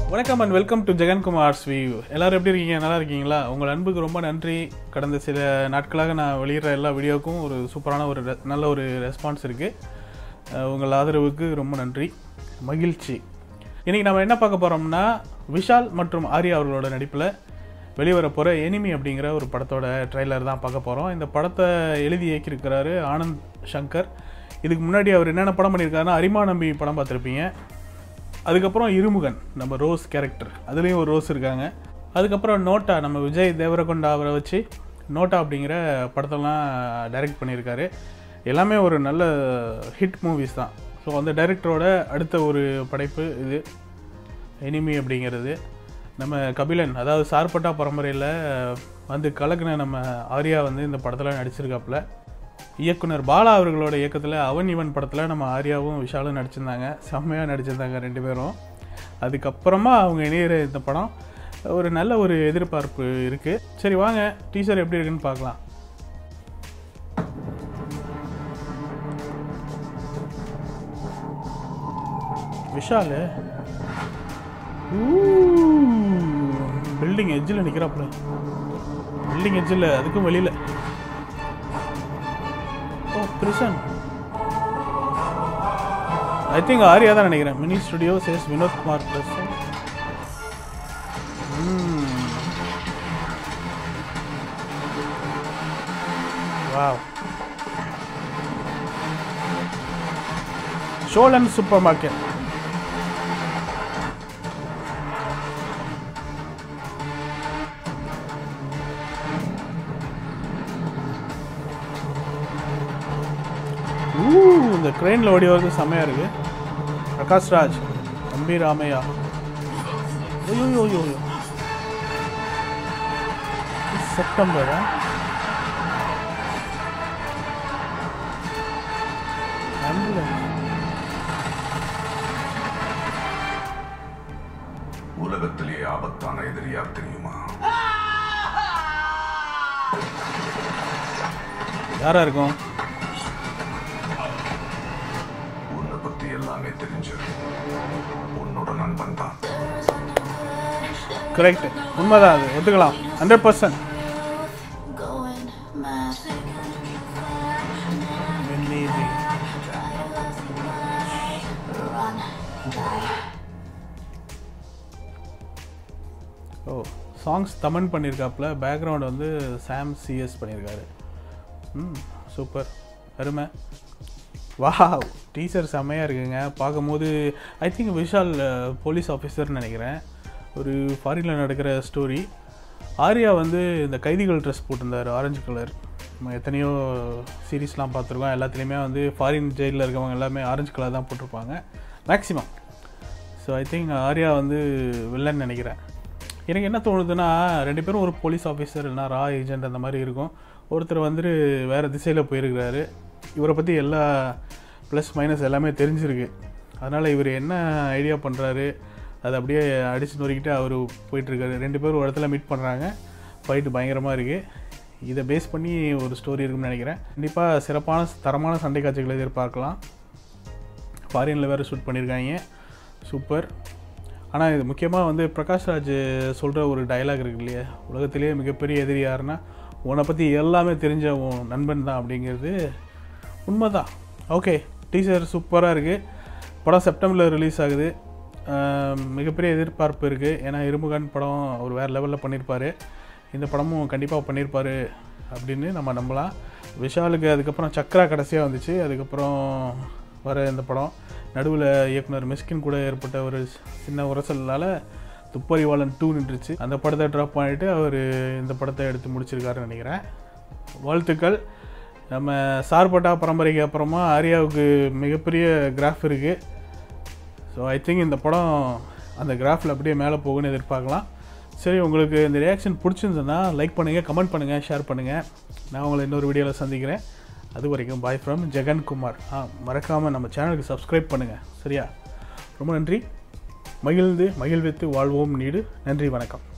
வணக்கம் and welcome to Jagankumar's view எல்லாரும் எப்படி இருக்கீங்க நல்லா இருக்கீங்களா உங்கள் அன்புக்கு ரொம்ப நன்றி கடந்த சில நாட்களாக நான் வெளியிடுற எல்லா வீடியோவுக்கும் ஒரு சூப்பரான ஒரு re- நல்ல ஒரு ரெஸ்பான்ஸ் இருக்குது உங்கள் ஆதரவுக்கு ரொம்ப நன்றி மகிழ்ச்சி இன்றைக்கி நம்ம என்ன பார்க்க போகிறோம்னா விஷால் மற்றும் ஆர்யா அவர்களோட நடிப்பில் வெளிவர போகிற எனிமி அப்படிங்கிற ஒரு படத்தோட ட்ரெய்லர் தான் பார்க்க போகிறோம் இந்த படத்தை எழுதி இயக்கியிருக்கிறாரு ஆனந்த் சங்கர் இதுக்கு முன்னாடி அவர் என்னென்ன படம் பண்ணியிருக்காருன்னா அரிமா நம்பி படம் பார்த்துருப்பீங்க அதுக்கப்புறம் இருமுகன் நம்ம ரோஸ் கேரக்டர் அதுலேயும் ஒரு ரோஸ் இருக்காங்க அதுக்கப்புறம் நோட்டா நம்ம விஜய் தேவரகொண்டா அவரை வச்சு நோட்டா அப்படிங்கிற படத்தெல்லாம் டைரக்ட் பண்ணியிருக்காரு எல்லாமே ஒரு நல்ல ஹிட் மூவிஸ் தான் ஸோ அந்த டைரக்டரோட அடுத்த ஒரு படைப்பு இது எனிமி அப்படிங்கிறது நம்ம கபிலன் அதாவது சார்பட்டா பரம்பரையில் வந்து கலக்குன நம்ம ஆர்யா வந்து இந்த படத்தில் நடிச்சிருக்காப்புல இயக்குனர் பாலா அவர்களோட இயக்கத்தில் அவன் இவன் படத்தில் நம்ம ஆர்யாவும் விஷாலும் நடிச்சிருந்தாங்க செம்மையாக நடிச்சிருந்தாங்க ரெண்டு பேரும் அதுக்கப்புறமா அவங்க இணையிற இந்த படம் ஒரு நல்ல ஒரு எதிர்பார்ப்பு இருக்குது சரி வாங்க டீசர் எப்படி இருக்குன்னு பார்க்கலாம் விஷால் பில்டிங் எட்ஜில் நிற்கிறாப்புல பில்டிங் எட்ஜில் அதுக்கும் வெளியில் oh prison I think Arya தான் நினைக்கிறேன் மினி ஸ்டுடியோ சேஸ் வினோத் குமார் பிரசன் வாவ் ஷோலன் சூப்பர் மார்க்கெட் ஊ, இந்த ட்ரெயினில் ஓடி வரது செம்மையாக இருக்கு பிரகாஷ் ராஜ் தம்பி ராமையா ஐயோ ஐயோ ஐயோ செப்டம்பர் உலகத்திலேயே ஆபத்தான எதிரி யார் தெரியுமா யாரா இருக்கும் உன்னை பத்தி எல்லாமே தெரிஞ்சு உன்னோட நண்பன் தான் கரெக்ட் உண்மைதான் அது ஒத்துக்கலாம் hundred percent going mad. Run, die. Oh songs Thaman பண்ணியிருக்காப்புல பேக்ரவுண்ட் வந்து சாம் சிஎஸ் பண்ணியிருக்காரு ம் சூப்பர் அருமை வாவ் டீச்சர் செம்மையாக இருக்குங்க பார்க்கும்போது ஐ திங்க் விஷால் போலீஸ் ஆஃபீஸர்னு நினைக்கிறேன் ஒரு ஃபாரினில் நடக்கிற ஸ்டோரி ஆர்யா வந்து இந்த கைதிகள் ட்ரெஸ் போட்டிருந்தார் ஆரஞ்சு கலர் நம்ம எத்தனையோ சீரீஸ்லாம் பார்த்துருக்கோம் எல்லாத்துலேயுமே வந்து ஃபாரின் ஜெயிலில் இருக்கவங்க எல்லாமே ஆரஞ்சு கலர் தான் போட்டிருப்பாங்க maximum so I think Arya வந்து வில்லன் நினைக்கிறேன் எனக்கு என்ன தோணுதுன்னா ரெண்டு பேரும் ஒரு போலீஸ் ஆஃபீஸர் இல்லைனா ரா ஏஜென்ட் அந்த மாதிரி இருக்கும் ஒருத்தர் வந்துட்டு வேறு திசையில் போயிருக்கிறாரு இவரை பற்றி எல்லா ப்ளஸ் மைனஸ் எல்லாமே தெரிஞ்சிருக்கு அதனால் இவர் என்ன ஐடியா பண்ணுறாரு அதை அப்படியே அடிச்சு நொறுக்கிட்டு அவர் போயிட்டுருக்காரு ரெண்டு பேரும் ஒரு இடத்துல மீட் பண்ணுறாங்க ஃபைட்டு பயங்கரமாக இருக்குது இதை பேஸ் பண்ணி ஒரு ஸ்டோரி இருக்குன்னு நினைக்கிறேன் கண்டிப்பாக சிறப்பான தரமான சண்டை காட்சிகளை எதிர்பார்க்கலாம் ஃபாரினில் வேறு ஷூட் பண்ணியிருக்காங்க சூப்பர் ஆனால் இது முக்கியமாக வந்து பிரகாஷ்ராஜ் சொல்கிற ஒரு டயலாக் இருக்கு இல்லையா உலகத்திலேயே மிகப்பெரிய எதிரி யாருன்னா உன்னை பற்றி எல்லாமே தெரிஞ்ச உன் நண்பன் தான் அப்படிங்கிறது உண்மைதான் ஓகே டீசர் சூப்பராக இருக்குது படம் செப்டம்பரில் ரிலீஸ் ஆகுது ஆம், மிகப்பெரிய எதிர்பார்ப்பு இருக்குது ஏன்னா இருமுகன் படம் அவர் வேறு லெவலில் பண்ணியிருப்பார் இந்த படமும் கண்டிப்பாக பண்ணியிருப்பார் அப்படின்னு நம்ம நம்பலாம் விஷாலுக்கு அதுக்கப்புறம் சக்ரா கடைசியாக வந்துச்சு அதுக்கப்புறம் வர இந்த படம் நடுவில் இயக்குனர் மிஸ்கின் கூட ஏற்பட்ட ஒரு சின்ன உரசலால் துப்பறிவாளன் டூ நின்றுச்சு அந்த படத்தை ட்ராப் பண்ணிட்டு அவர் இந்த படத்தை எடுத்து முடிச்சிருக்காருன்னு நினைக்கிறேன் வாழ்த்துக்கள் நம்ம சார்பட்டா பரம்பரைக்கு அப்புறமா ஆர்யாவுக்கு மிகப்பெரிய கிராஃப் இருக்குது ஸோ ஐ திங்க் இந்த படம் அந்த கிராஃபில் அப்படியே மேலே போகும்னு எதிர்பார்க்கலாம் சரி உங்களுக்கு இந்த ரியாக்ஷன் பிடிச்சிருந்ததுன்னா லைக் பண்ணுங்கள் கமெண்ட் பண்ணுங்கள் ஷேர் பண்ணுங்கள் நான் உங்களை இன்னொரு வீடியோவில் சந்திக்கிறேன் அது வரைக்கும் பாய் ஃப்ரம் ஜெகன் குமார் ஆ மறக்காமல் நம்ம சேனலுக்கு சப்ஸ்கிரைப் பண்ணுங்கள் சரியா ரொம்ப நன்றி மகிழ்ந்து மகிழ்வித்து வாழ்வோம் நீடு நன்றி வணக்கம்